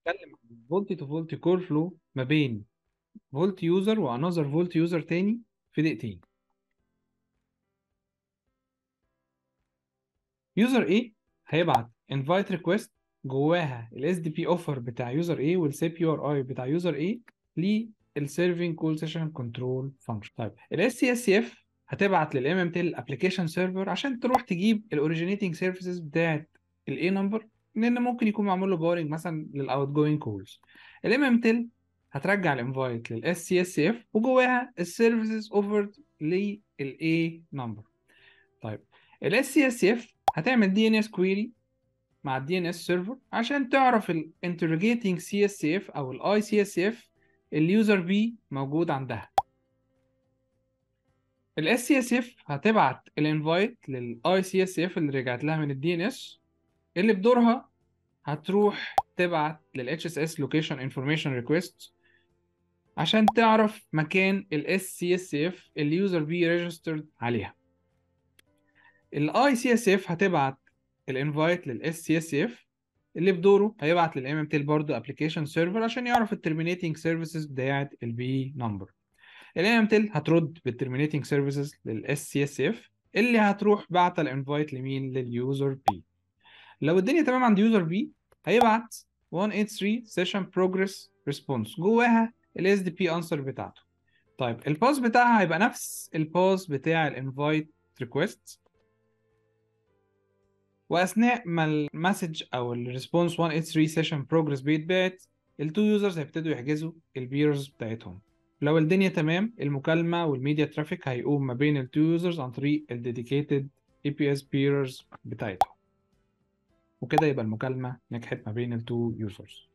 بتكلم عن فولت تو فولت كول فلو ما بين فولت يوزر وانذر فولت يوزر تاني في دقيقتين يوزر A هيبعت انفايت ريكويست جواها الاس دي بي اوفر بتاع يوزر A والسيب يو ار اي بتاع يوزر A للسيرفنج كول سيشن كنترول فانكشن طيب الاس سي اس اف هتبعت للام ام تيل ابلكيشن سيرفر عشان تروح تجيب الاوريجينيتنج سيرفيسز بتاعت الاي نمبر لان ممكن يكون معمول له بارنج مثلا للاوت جوينج كولز الام ام تيل هترجع الانفايت للاس سي اس اف وجواها السيرفيسز اوفرد للاي نمبر طيب الاس سي اس اف هتعمل دي ان اس كويري مع الدي ان اس سيرفر عشان تعرف الانتروجيتنج سي اس اف او الاي سي اس اف اليوزر بي موجود عندها الاس سي اس اف هتبعت الانفايت للاي سي اس اف اللي رجعت لها من الدي ان اس اللي بدورها هتروح تبعت للاتش اس اس لوكيشن انفورميشن ريكويست عشان تعرف مكان الاس سي اس اف اليوزر بي ريجسترد عليها الاي سي اس اف هتبعت الانفايت للاس سي اس اف اللي بدوره هيبعت للام ام تيل برضه ابلكيشن سيرفر عشان يعرف الترمينيتنج سيرفيسز بتاعت البي نمبر الام ام تيل هترد بالترمينيتنج سيرفيسز للاس سي اس اف اللي هتروح بعت الانفايت لمين لليوزر بي لو الدنيا تمام عند يوزر بي هيبعت 183 سيشن بروجرس ريسبونس جواها الاس دي بي انسر بتاعته طيب الباس بتاعها هيبقى نفس الباس بتاع الانفايت ريكويست واثناء ما المسج او الريسبونس 183 سيشن بروجرس بيتبعت التو يوزرز هيبتدوا يحجزوا البيرز بتاعتهم لو الدنيا تمام المكالمه والميديا ترافيك هيقوم ما بين التو يوزرز عن طريق الديديكيتد اي بي اس بيرز بتاعتهم وكده يبقى المكالمه نجحت ما بين التو يوزرز